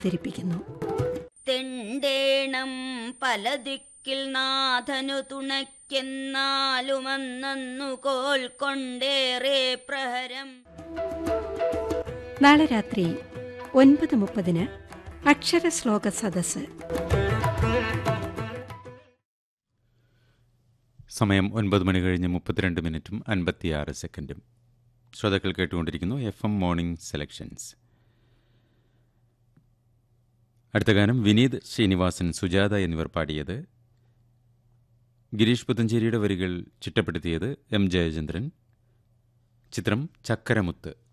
ധരിപ്പിക്കുന്നു തെണ്ടേണം പല ദിക്കിൽ നാഥനു തുണയ്ക്കെന്നാലുമന്നു കോൽ കൊണ്ടേറെ പ്രഹരം നാളെ രാത്രി ഒൻപത് മുപ്പതിന് അക്ഷരശ്ലോക സദസ്സ് സമയം ഒൻപത് മണി കഴിഞ്ഞ് മുപ്പത്തിരണ്ട് മിനിറ്റും അൻപത്തിയാറ് സെക്കൻഡും ശ്രോതാക്കൾ കേട്ടുകൊണ്ടിരിക്കുന്നു എഫ് എം മോർണിംഗ് സെലക്ഷൻസ് അടുത്ത ഗാനം വിനീത് ശ്രീനിവാസൻ സുജാത എന്നിവർ പാടിയത് ഗിരീഷ് പുത്തഞ്ചേരിയുടെ വരികൾ ചിട്ടപ്പെടുത്തിയത് എം ജയചന്ദ്രൻ ചിത്രം ചക്കരമുത്ത്